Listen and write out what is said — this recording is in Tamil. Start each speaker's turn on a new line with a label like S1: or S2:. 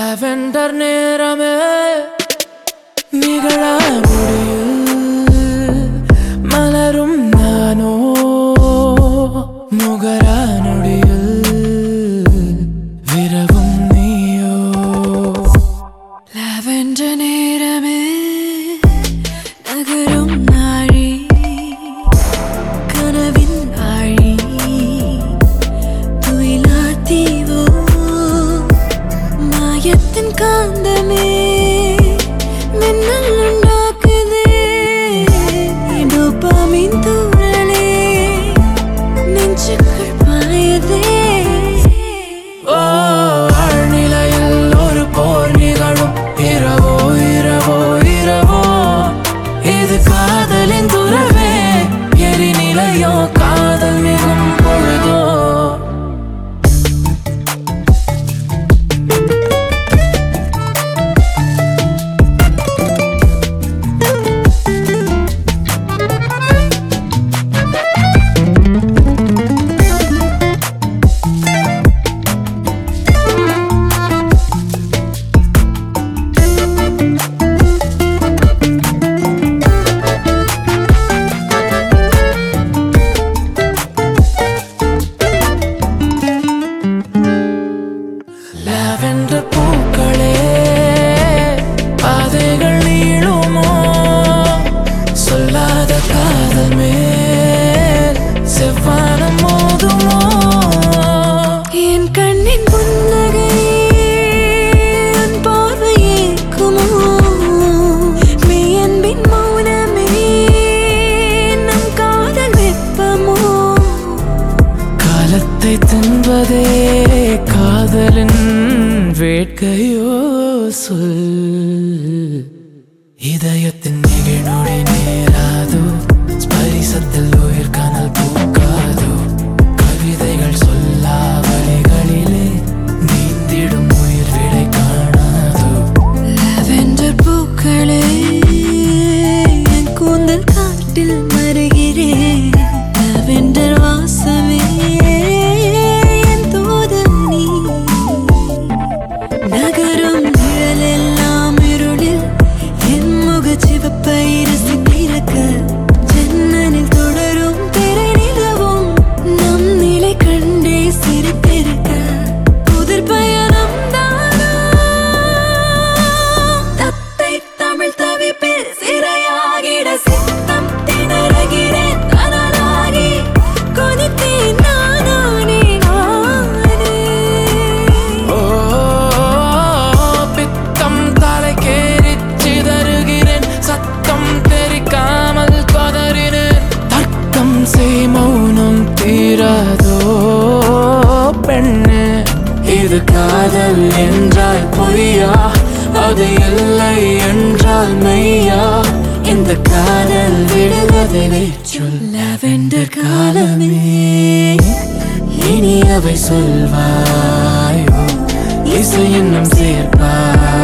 S1: லாவெண்டர் நேரமே நிகழ முடியில் மலரும் நானோ முகரா நொடியில் விரவும் நீயோ
S2: லாவெண்டர் நேரமே நகரும் நாழி கனவின் ஆழி துயிலாத்தீவோ மாயத்தின் காந்தமே மின்னல் உண்டாக்குதே டோபாமின் தூரலே நெஞ்சுக்குள் பாயதே
S1: ஓ ஆழ்நிலையில் ஒரு போர் நிகழும் இரவோ இரவோ இரவோ இது காதலின் துறவே எரிநிலையோ காதல் மிகும் பொழுதோ லாவெண்டர் பூக்களே பாதைகள் நீளுமோ சொல்லாத காதல் மேல் செவ்வானம் மோதுமோ
S2: என் கண்ணின் புன்னகை உன் பார்வையேக்குமோ மெய் அன்பின் மௌனமே நம் காதல் வெப்பமோ
S1: காலத்தை தின்பதே காதலின் வேட்கையோ சொல் இதயத்தின் நிகழ்நொடி நேராதோ ஸ்பரிசத்தில் உயிர் கனல் பூக்காதோ கவிதைகள் சொல்லாவலிகளிலே நீந்திடும் உயிர் விடை காணாதோ
S2: லாவெண்டர் பூக்களே என் கூந்தல் காட்டில் மருகிறேன் லாவெண்டர் வாசமே என் தூதல் நீ நகரும் நிழலெல்லாம் இருளில் என் முகச்சிவப்பை ரசித்திருக்க ஜன்னலில் தொடரும் திரை நிலவும் நம் நிலை கண்டே சிரித்திருக்க புதிர் பயணம் தானா தத்தை தமிழ் தவிப்பில் சிறையாகிட சித்தம் திணறுகிறேன் தனலாகி கொதித்தேன் நானானே நானே
S1: ஓ பித்தம் தலைக்கேறிச் சிதறுகிறேன் சத்தம் தெரிக்காமல் கொதறினேன் தர்க்கம் செய் மௌனம் தீராதோ பெண்ணே இது காதல் என்றால் பொய்யா அது இல்லை என்றால் மெய்யா இந்த காதல் விடுவதில்லை சொல்
S2: லாவெண்டர் காலமே
S1: இனி அவை சொல்வாயோ இசை இன்னும் சேர்ப்பாய்